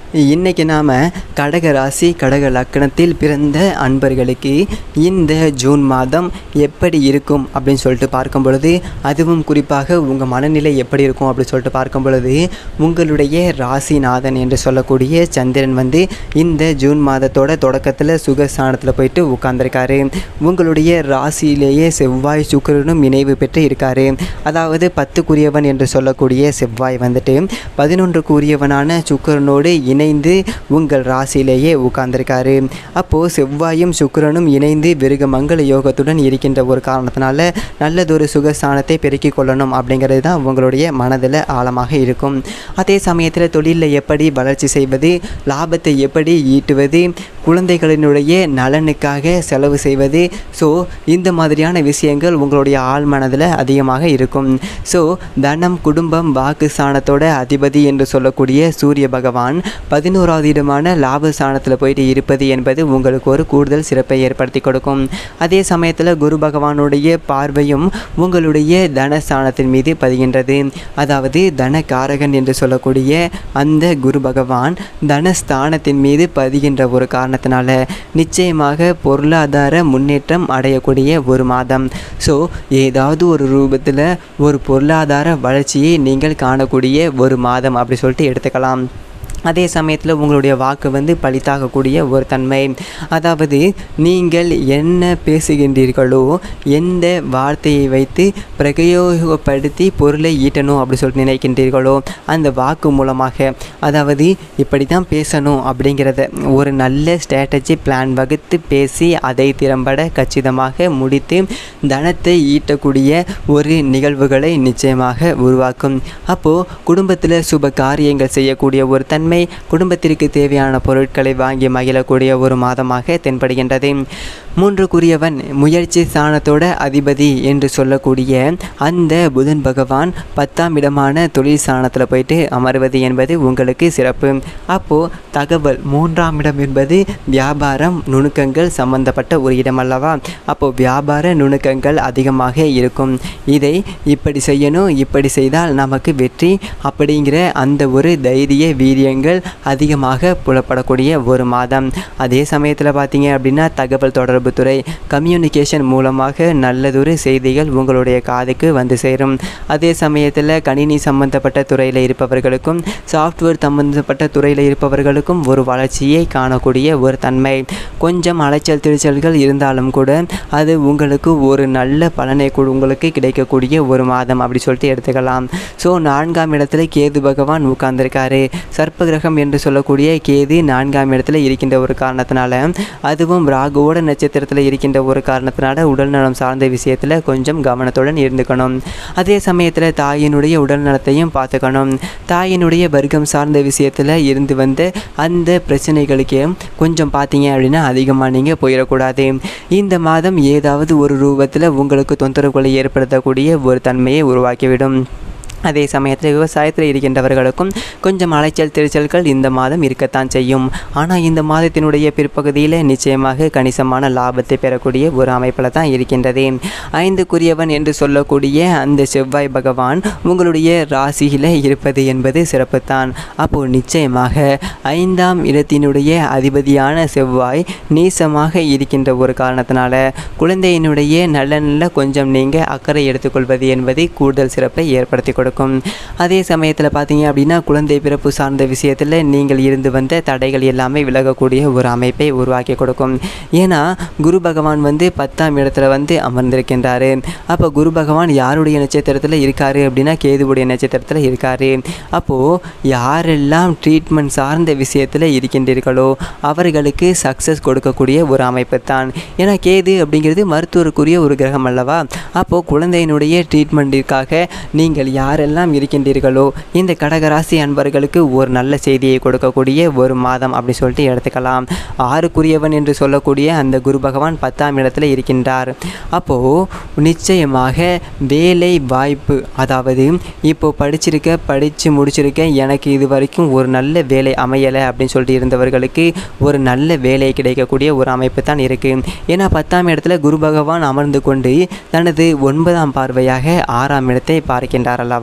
இன்னைக்கு நாம் கடக ராசி கடக லக்கணத்தில் பிறந்த அன்பர்களுக்கு இந்த ஜூன் மாதம் எப்படி இருக்கும் அப்படின்னு சொல்லிட்டு பார்க்கும் பொழுது அதுவும் குறிப்பாக உங்கள் மனநிலை எப்படி இருக்கும் அப்படின்னு சொல்லிட்டு பார்க்கும் பொழுது உங்களுடைய ராசிநாதன் என்று சொல்லக்கூடிய சந்திரன் வந்து இந்த ஜூன் மாதத்தோட தொடக்கத்தில் சுகஸ்தானத்தில் போயிட்டு உட்கார்ந்திருக்காரு உங்களுடைய ராசியிலேயே செவ்வாய் சுக்கிரனும் இணைவு பெற்று இருக்காரு அதாவது பத்துக்குரியவன் என்று சொல்லக்கூடிய செவ்வாய் வந்துட்டு பதினொன்றுக்குரியவனான சுக்கிரனோடு இணைந்து உங்கள் ராசியிலேயே உட்கார்ந்திருக்காரு அப்போது செவ்வாயும் சுக்கிரனும் இணைந்து விருக மங்கள யோகத்துடன் இருக்கின்ற ஒரு காரணத்தினால நல்லதொரு சுகஸ்தானத்தை பெருக்கிக் கொள்ளணும் அப்படிங்கிறது தான் உங்களுடைய மனதில் ஆழமாக இருக்கும் அதே சமயத்தில் தொழிலில் எப்படி வளர்ச்சி செய்வது லாபத்தை எப்படி ஈட்டுவது குழந்தைகளினுடைய நலனுக்காக செலவு செய்வது ஸோ இந்த மாதிரியான விஷயங்கள் உங்களுடைய ஆழ் மனதில் அதிகமாக இருக்கும் ஸோ தனம் குடும்பம் வாக்கு ஸ்தானத்தோட அதிபதி என்று சொல்லக்கூடிய சூரிய பகவான் பதினோராவது இடமான லாப ஸ்தானத்தில் போயிட்டு இருப்பது என்பது உங்களுக்கு ஒரு கூடுதல் சிறப்பை ஏற்படுத்தி கொடுக்கும் அதே சமயத்தில் குரு பகவானுடைய பார்வையும் உங்களுடைய தனஸ்தானத்தின் மீது பதிகின்றது அதாவது தனகாரகன் என்று சொல்லக்கூடிய அந்த குரு பகவான் தனஸ்தானத்தின் மீது பதிகின்ற ஒரு காரணத்தினால நிச்சயமாக பொருளாதார முன்னேற்றம் அடையக்கூடிய ஒரு மாதம் ஸோ ஏதாவது ஒரு ரூபத்தில் ஒரு பொருளாதார வளர்ச்சியை நீங்கள் காணக்கூடிய ஒரு மாதம் அப்படி சொல்லிட்டு எடுத்துக்கலாம் அதே சமயத்தில் உங்களுடைய வாக்கு வந்து பலித்தாகக்கூடிய ஒரு தன்மை அதாவது நீங்கள் என்ன பேசுகின்றீர்களோ எந்த வார்த்தையை வைத்து பிரயோகப்படுத்தி பொருளை ஈட்டணும் அப்படி சொல்லிட்டு நினைக்கின்றீர்களோ அந்த வாக்கு மூலமாக அதாவது இப்படி தான் பேசணும் அப்படிங்கிறத ஒரு நல்ல ஸ்ட்ராட்டஜி பிளான் வகுத்து பேசி அதை திறம்பட கச்சிதமாக முடித்து தனத்தை ஈட்டக்கூடிய ஒரு நிகழ்வுகளை நிச்சயமாக உருவாக்கும் அப்போது குடும்பத்தில் சுப காரியங்கள் செய்யக்கூடிய ஒரு தன்மை குடும்பத்திற்கு தேவையான பொருட்களை வாங்கி மகிழக்கூடிய ஒரு மாதமாக தென்படுகின்றது மூன்றுக்குரியவன் முயற்சி ஸ்தானத்தோட அதிபதி என்று சொல்லக்கூடிய அந்த புதன் பகவான் பத்தாம் இடமான தொழில் ஸ்தானத்தில் போயிட்டு அமர்வது என்பது உங்களுக்கு சிறப்பு அப்போது தகவல் மூன்றாம் இடம் என்பது வியாபாரம் நுணுக்கங்கள் சம்பந்தப்பட்ட ஒரு இடம் அல்லவா அப்போது வியாபார நுணுக்கங்கள் அதிகமாக இருக்கும் இதை இப்படி செய்யணும் இப்படி செய்தால் நமக்கு வெற்றி அப்படிங்கிற அந்த ஒரு தைரிய வீரியங்கள் அதிகமாக புலப்படக்கூடிய ஒரு மாதம் அதே சமயத்தில் பார்த்தீங்க அப்படின்னா தகவல் தொடர்புத்துறை கம்யூனிகேஷன் மூலமாக நல்லதொரு செய்திகள் உங்களுடைய காதுக்கு வந்து சேரும் அதே சமயத்தில் கணினி சம்பந்தப்பட்ட துறையில் இருப்பவர்களுக்கும் சாஃப்ட்வேர் சம்பந்தப்பட்ட துறையில் இருப்பவர்களுக்கும் ஒரு வளர்ச்சியை காணக்கூடிய ஒரு தன்மை கொஞ்சம் அலைச்சல் திருச்சல்கள் இருந்தாலும் கூட அது உங்களுக்கு ஒரு நல்ல பலனை கொடு- உங்களுக்கு கிடைக்கக்கூடிய ஒரு மாதம் அப்படி சொல்லிட்டு எடுத்துக்கலாம் ஸோ நான்காம் இடத்துல கேது பகவான் உட்கார்ந்திருக்காரு சர்ப்ப கிரகம் என்று சொல்லக்கூடிய கேது நான்காம் இடத்துல இருக்கின்ற ஒரு காரணத்தினால அதுவும் ராகுவோட நட்சத்திரத்தில் இருக்கின்ற ஒரு காரணத்தினால உடல்நலம் சார்ந்த விஷயத்தில் கொஞ்சம் கவனத்துடன் இருந்துக்கணும் அதே சமயத்தில் தாயினுடைய உடல் நலத்தையும் பார்த்துக்கணும் தாயினுடைய வர்க்கம் சார்ந்த விஷயத்தில் இருந்து வந்த அந்த பிரச்சனைகளுக்கு கொஞ்சம் பார்த்தீங்க அப்படின்னா அதிகமாக நீங்கள் போயிடக்கூடாது இந்த மாதம் ஏதாவது ஒரு ரூபத்தில் உங்களுக்கு தொந்தரவுகளை ஏற்படுத்தக்கூடிய ஒரு தன்மையை உருவாக்கிவிடும் அதே சமயத்தில் விவசாயத்தில் இருக்கின்றவர்களுக்கும் கொஞ்சம் அலைச்சல் திருச்சல்கள் இந்த மாதம் இருக்கத்தான் செய்யும் ஆனால் இந்த மாதத்தினுடைய பிற்பகுதியில் நிச்சயமாக கணிசமான லாபத்தை பெறக்கூடிய ஒரு அமைப்பில் தான் இருக்கின்றது ஐந்துக்குரியவன் என்று சொல்லக்கூடிய அந்த செவ்வாய் பகவான் உங்களுடைய ராசியில் இருப்பது என்பது சிறப்புத்தான் அப்போது நிச்சயமாக ஐந்தாம் இடத்தினுடைய அதிபதியான செவ்வாய் நீசமாக இருக்கின்ற ஒரு காரணத்தினால குழந்தையினுடைய நலனில் கொஞ்சம் நீங்கள் அக்கறை எடுத்துக்கொள்வது என்பது கூடுதல் சிறப்பை ஏற்படுத்தி கொடுக்கும் அதே சமயத்தில் பார்த்தீங்க அப்படின்னா குழந்தை பிறப்பு சார்ந்த விஷயத்தில் நீங்கள் இருந்து வந்த தடைகள் எல்லாமே விலகக்கூடிய ஒரு அமைப்பை உருவாக்கி கொடுக்கும் ஏன்னா குரு பகவான் வந்து பத்தாம் இடத்துல வந்து அமர்ந்திருக்கின்றாரு அப்போ குரு பகவான் யாருடைய நட்சத்திரத்தில் இருக்காரு அப்படின்னா கேதுவுடைய நட்சத்திரத்தில் இருக்காரு அப்போது யாரெல்லாம் ட்ரீட்மெண்ட் சார்ந்த விஷயத்தில் இருக்கின்றீர்களோ அவர்களுக்கு சக்ஸஸ் கொடுக்கக்கூடிய ஒரு அமைப்பு தான் ஏன்னா கேது அப்படிங்கிறது மருத்துவருக்குரிய ஒரு கிரகம் அல்லவா அப்போது குழந்தையினுடைய ட்ரீட்மெண்ட்டிற்காக நீங்கள் யாரெல்லாம் இருக்கின்றீர்களோ இந்த கடகராசி அன்பர்களுக்கு ஒரு நல்ல செய்தியை கொடுக்கக்கூடிய ஒரு மாதம் அப்படி சொல்லிட்டு எடுத்துக்கலாம் ஆறுக்குரியவன் என்று சொல்லக்கூடிய அந்த குரு பகவான் பத்தாம் இடத்துல இருக்கின்றார் அப்போது நிச்சயமாக வேலை வாய்ப்பு அதாவது இப்போ படிச்சிருக்க படித்து முடிச்சிருக்க எனக்கு இது வரைக்கும் ஒரு நல்ல வேலை அமையலை அப்படின்னு சொல்லிட்டு இருந்தவர்களுக்கு ஒரு நல்ல வேலை கிடைக்கக்கூடிய ஒரு அமைப்பு தான் இருக்குது ஏன்னா பத்தாம் இடத்துல குரு பகவான் அமர்ந்து கொண்டு தனது ஒன்பதாம் பார்வையாக ஆறாம் இடத்தை பார்க்கின்றார் அல்லவா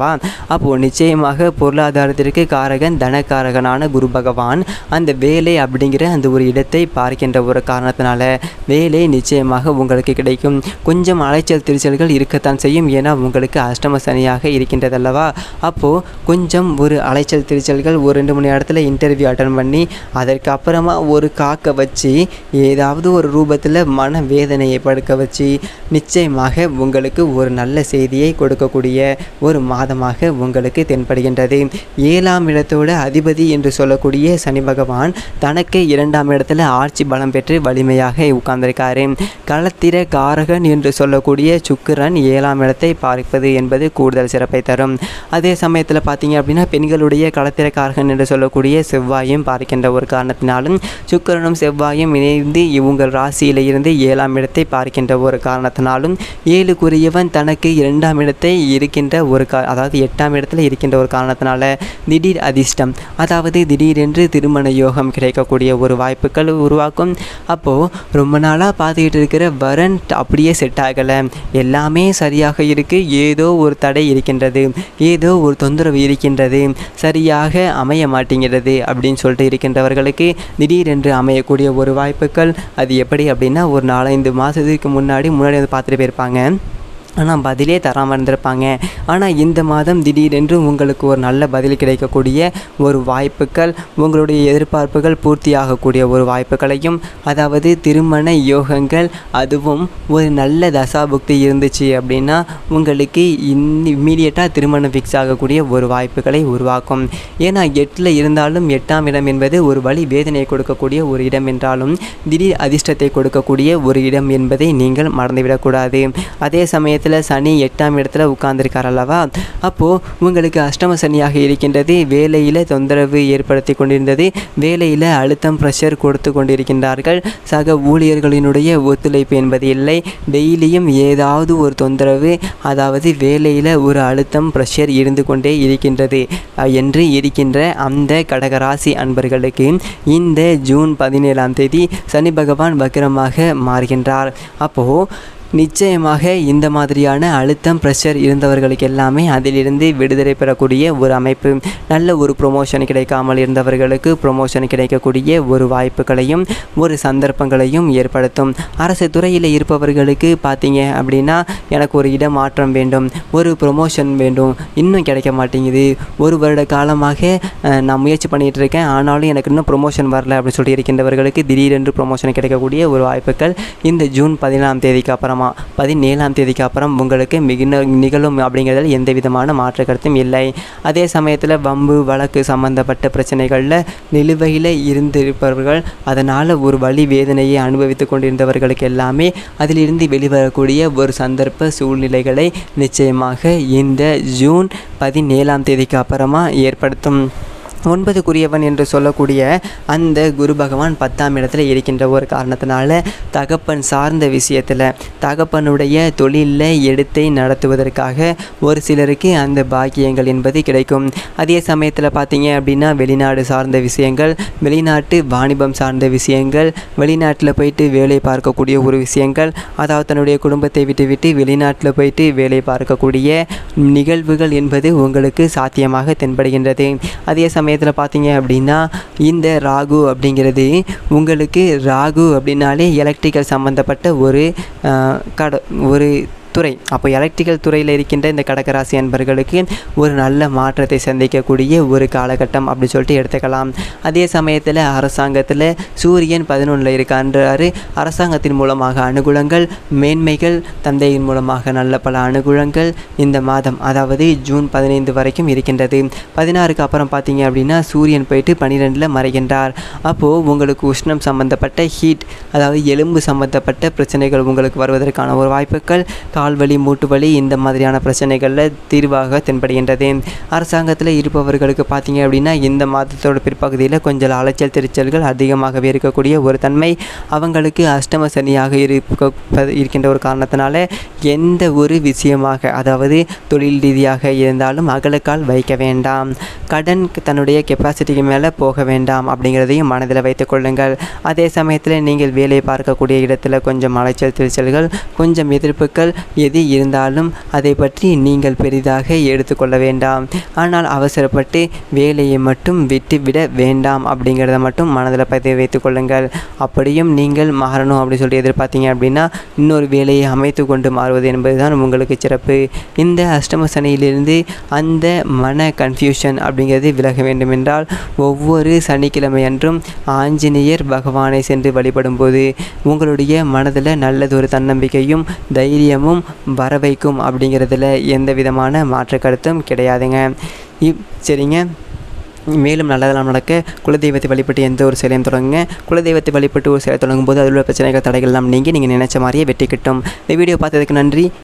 அல்லவா அப்போது நிச்சயமாக பொருளாதாரத்திற்கு காரகன் தனக்காரகனான குரு பகவான் அந்த வேலை அப்படிங்கிற அந்த ஒரு இடத்தை பார்க்கின்ற ஒரு காரணத்தினால வேலை நிச்சயமாக உங்களுக்கு கிடைக்கும் கொஞ்சம் அலைச்சல் திருச்சல்கள் இருக்கத்தான் செய்யும் ஏன்னா உங்களுக்கு அஷ்டம சனியாக இருக்கின்றது அல்லவா அப்போது கொஞ்சம் ஒரு அலைச்சல் திருச்சல்கள் ஒரு ரெண்டு மணி நேரத்தில் இன்டர்வியூ அட்டன் பண்ணி அதற்கு அப்புறமா ஒரு காக்க வச்சு ஏதாவது ஒரு ரூபத்தில் மன வேதனையை படுக்க வச்சு நிச்சயமாக உங்களுக்கு ஒரு நல்ல செய்தியை கொடுக்கக்கூடிய ஒரு மாதமாக உங்களுக்கு தென்படுகின்றது ஏழாம் இடத்தோட அதிபதி என்று சொல்லக்கூடிய சனி பகவான் தனக்கு இரண்டாம் இடத்துல ஆட்சி பலம் பெற்று வலிமையாக உட்கார்ந்திருக்காரு களத்திர காரகன் என்று சொல்லக்கூடிய சுக்கிரன் ஏழாம் இடத்தை பார்ப்பது என்பது கூடுதல் சிறப்பை தரும் அதே சமயத்தில் பார்த்தீங்க அப்படின்னா பெண்களுடைய களத்திர காரகன் என்று சொல்லக்கூடிய செவ்வாயும் பார்க்கின்ற ஒரு காரணத்தினாலும் சுக்கிரனும் செவ்வாயும் இணைந்து உங்கள் ராசியில இருந்து ஏழாம் இடத்தை பார்க்கின்ற ஒரு காரணத்தினாலும் ஏழுக்குரியவன் தனக்கு இரண்டாம் இடத்தை இருக்கின்ற ஒரு கா அதாவது எட்டாம் இடத்துல இருக்கின்ற ஒரு காரணத்தினால திடீர் அதிர்ஷ்டம் அதாவது திடீரென்று திருமண யோகம் கிடைக்கக்கூடிய ஒரு வாய்ப்புகள் உருவாக்கும் அப்போது ரொம்ப நாளாக பார்த்துக்கிட்டு இருக்கிற வரன் அப்படியே செட் ஆகலை எல்லாமே சரியாக இருக்குது ஏதோ ஒரு தடை இருக்கின்றது ஏதோ ஒரு தொந்தரவு இருக்கின்றது சரியாக அமைய மாட்டேங்கிறது அப்படின்னு சொல்லிட்டு இருக்கின்றவர்களுக்கு திடீரென்று அமையக்கூடிய ஒரு வாய்ப்புகள் அது எப்படி அப்படின்னா ஒரு நாலஞ்சு மாதத்துக்கு முன்னாடி முன்னாடி வந்து பார்த்துட்டு போயிருப்பாங்க ஆனால் பதிலே தராமல் இருந்திருப்பாங்க ஆனால் இந்த மாதம் திடீரென்று உங்களுக்கு ஒரு நல்ல பதில் கிடைக்கக்கூடிய ஒரு வாய்ப்புகள் உங்களுடைய எதிர்பார்ப்புகள் பூர்த்தியாகக்கூடிய ஒரு வாய்ப்புகளையும் அதாவது திருமண யோகங்கள் அதுவும் ஒரு நல்ல தசாபுக்தி இருந்துச்சு அப்படின்னா உங்களுக்கு இன் இம்மீடியட்டாக திருமணம் ஃபிக்ஸ் ஆகக்கூடிய ஒரு வாய்ப்புகளை உருவாக்கும் ஏன்னா எட்டில் இருந்தாலும் எட்டாம் இடம் என்பது ஒரு வழி வேதனையை கொடுக்கக்கூடிய ஒரு இடம் என்றாலும் திடீர் அதிர்ஷ்டத்தை கொடுக்கக்கூடிய ஒரு இடம் என்பதை நீங்கள் மறந்துவிடக்கூடாது அதே சமயத்தில் சனி எட்டாம் இடத்துல உட்கார்ந்திருக்கார் அல்லவா அப்போது உங்களுக்கு அஷ்டம சனியாக இருக்கின்றது வேலையில் தொந்தரவு ஏற்படுத்தி கொண்டிருந்தது வேலையில் அழுத்தம் ப்ரெஷர் கொடுத்து கொண்டிருக்கின்றார்கள் சக ஊழியர்களினுடைய ஒத்துழைப்பு என்பது இல்லை டெய்லியும் ஏதாவது ஒரு தொந்தரவு அதாவது வேலையில் ஒரு அழுத்தம் ப்ரெஷர் இருந்து கொண்டே இருக்கின்றது அஹ், என்று இருக்கின்ற அந்த கடகராசி அன்பர்களுக்கு இந்த ஜூன் பதினேழாம் தேதி சனி பகவான் வக்கிரமாக மாறுகின்றார் அப்போது நிச்சயமாக இந்த மாதிரியான அழுத்தம் ப்ரெஷர் இருந்தவர்களுக்கு எல்லாமே அதிலிருந்து விடுதலை பெறக்கூடிய ஒரு அமைப்பு நல்ல ஒரு ப்ரொமோஷன் கிடைக்காமல் இருந்தவர்களுக்கு ப்ரொமோஷன் கிடைக்கக்கூடிய ஒரு வாய்ப்புகளையும் ஒரு சந்தர்ப்பங்களையும் ஏற்படுத்தும் அரசு துறையில் இருப்பவர்களுக்கு பார்த்தீங்க அப்படின்னா எனக்கு ஒரு இடமாற்றம் வேண்டும் ஒரு ப்ரொமோஷன் வேண்டும் இன்னும் கிடைக்க மாட்டேங்குது ஒரு வருட காலமாக அஹ், நான் முயற்சி பண்ணிகிட்டு இருக்கேன் ஆனாலும் எனக்கு இன்னும் ப்ரொமோஷன் வரல அப்படின்னு சொல்லிட்டு இருக்கின்றவர்களுக்கு திடீரென்று ப்ரொமோஷன் கிடைக்கக்கூடிய ஒரு வாய்ப்புகள் இந்த ஜூன் பதினாலாம் தேதிக்கு அப்புறமா பதினேழாம் தேதிக்கு அப்புறம் உங்களுக்கு மிகுந்த நிகழும் அப்படிங்கிறதுல எந்த விதமான மாற்று கருத்தும் இல்லை அதே சமயத்தில் வம்பு வழக்கு சம்பந்தப்பட்ட பிரச்சனைகளில் நிலுவையில் இருந்திருப்பவர்கள் அதனால் ஒரு வழி வேதனையை அனுபவித்து கொண்டிருந்தவர்களுக்கு எல்லாமே அதிலிருந்து வெளிவரக்கூடிய ஒரு சந்தர்ப்ப சூழ்நிலைகளை நிச்சயமாக இந்த ஜூன் பதினேழாம் தேதிக்கு அப்புறமா ஏற்படுத்தும் ஒன்பதுக்குரியவன் என்று சொல்லக்கூடிய அந்த குரு பகவான் பத்தாம் இடத்துல இருக்கின்ற ஒரு காரணத்தினால தகப்பன் சார்ந்த விஷயத்தில் தகப்பனுடைய தொழிலில் எடுத்தை நடத்துவதற்காக ஒரு சிலருக்கு அந்த பாக்கியங்கள் என்பது கிடைக்கும் அதே சமயத்தில் பார்த்தீங்க அப்படின்னா வெளிநாடு சார்ந்த விஷயங்கள் வெளிநாட்டு வாணிபம் சார்ந்த விஷயங்கள் வெளிநாட்டில் போயிட்டு வேலை பார்க்கக்கூடிய ஒரு விஷயங்கள் அதாவது தன்னுடைய குடும்பத்தை விட்டு விட்டு வெளிநாட்டில் போயிட்டு வேலை பார்க்கக்கூடிய நிகழ்வுகள் என்பது உங்களுக்கு சாத்தியமாக தென்படுகின்றது அதே சமயத்தில் பார்த்தீங்க அப்படின்னா இந்த ராகு அப்படிங்கிறது உங்களுக்கு ராகு அப்படின்னாலே எலக்ட்ரிக்கல் சம்மந்தப்பட்ட ஒரு அஹ், கட ஒரு துறை அப்போ எலக்ட்ரிக்கல் துறையில் இருக்கின்ற இந்த கடகராசி அன்பர்களுக்கு ஒரு நல்ல மாற்றத்தை சந்திக்கக்கூடிய ஒரு காலகட்டம் அப்படி சொல்லிட்டு எடுத்துக்கலாம் அதே சமயத்தில் அரசாங்கத்தில் சூரியன் பதினொன்றில் இருக்கான்றாரு அரசாங்கத்தின் மூலமாக அனுகூலங்கள் மேன்மைகள் தந்தையின் மூலமாக நல்ல பல அனுகூலங்கள் இந்த மாதம் அதாவது ஜூன் பதினைந்து வரைக்கும் இருக்கின்றது பதினாறுக்கு அப்புறம் பார்த்தீங்க அப்படின்னா சூரியன் போயிட்டு பன்னிரெண்டில் மறைகின்றார் அப்போது உங்களுக்கு உஷ்ணம் சம்பந்தப்பட்ட ஹீட் அதாவது எலும்பு சம்பந்தப்பட்ட பிரச்சனைகள் உங்களுக்கு வருவதற்கான ஒரு வாய்ப்புகள் கால்வலி மூட்டு வலி இந்த மாதிரியான பிரச்சனைகளில் தீர்வாக தென்படுகின்றது அரசாங்கத்தில் இருப்பவர்களுக்கு பார்த்தீங்க அப்படின்னா இந்த மாதத்தோட பிற்பகுதியில் கொஞ்சம் அலைச்சல் திருச்சல்கள் அதிகமாகவே இருக்கக்கூடிய ஒரு தன்மை அவங்களுக்கு அஷ்டம சனியாக இருக்க இருக்கின்ற ஒரு காரணத்தினால எந்த ஒரு விஷயமாக அதாவது தொழில் ரீதியாக இருந்தாலும் அகலக்கால் வைக்க வேண்டாம் கடன் தன்னுடைய கெப்பாசிட்டிக்கு மேலே போக வேண்டாம் அப்படிங்கிறதையும் மனதில் வைத்துக் கொள்ளுங்கள் அதே சமயத்தில் நீங்கள் வேலை பார்க்கக்கூடிய இடத்துல கொஞ்சம் அலைச்சல் திருச்சல்கள் கொஞ்சம் எதிர்ப்புகள் எது இருந்தாலும் அதை பற்றி நீங்கள் பெரிதாக எடுத்துக்கொள்ள வேண்டாம் ஆனால் அவசரப்பட்டு வேலையை மட்டும் விட்டுவிட வேண்டாம் அப்படிங்கிறத மட்டும் மனதில் பதிவு வைத்துக் கொள்ளுங்கள் அப்படியும் நீங்கள் மாறணும் அப்படின்னு சொல்லி எதிர்பார்த்தீங்க அப்படின்னா இன்னொரு வேலையை அமைத்து கொண்டு மாறுவது என்பதுதான் உங்களுக்கு சிறப்பு இந்த அஷ்டம சனியிலிருந்து அந்த மன கன்ஃபியூஷன் அப்படிங்கிறது விலக வேண்டுமென்றால் ஒவ்வொரு சனிக்கிழமை அன்றும் ஆஞ்சநேயர் பகவானை சென்று வழிபடும்போது உங்களுடைய மனதில் நல்லதொரு தன்னம்பிக்கையும் தைரியமும் வர வைக்கும் அப்படிங்கிறதுல எந்த விதமான மாற்று கருத்தும் கிடையாதுங்க இப் சரிங்க மேலும் நல்லதெல்லாம் நடக்க குலதெய்வத்தை வழிபட்டு எந்த ஒரு செயலையும் தொடங்குங்க குலதெய்வத்தை வழிபட்டு ஒரு செயலை தொடங்கும் போது அதில் உள்ள பிரச்சனைகள் தடைகள் எல்லாம் நீங்கி நீங்கள் நினைச்ச மாதிரியே வெற்றி கிட்டும் இந்த வீடியோ பார்த்ததுக்கு நன்றி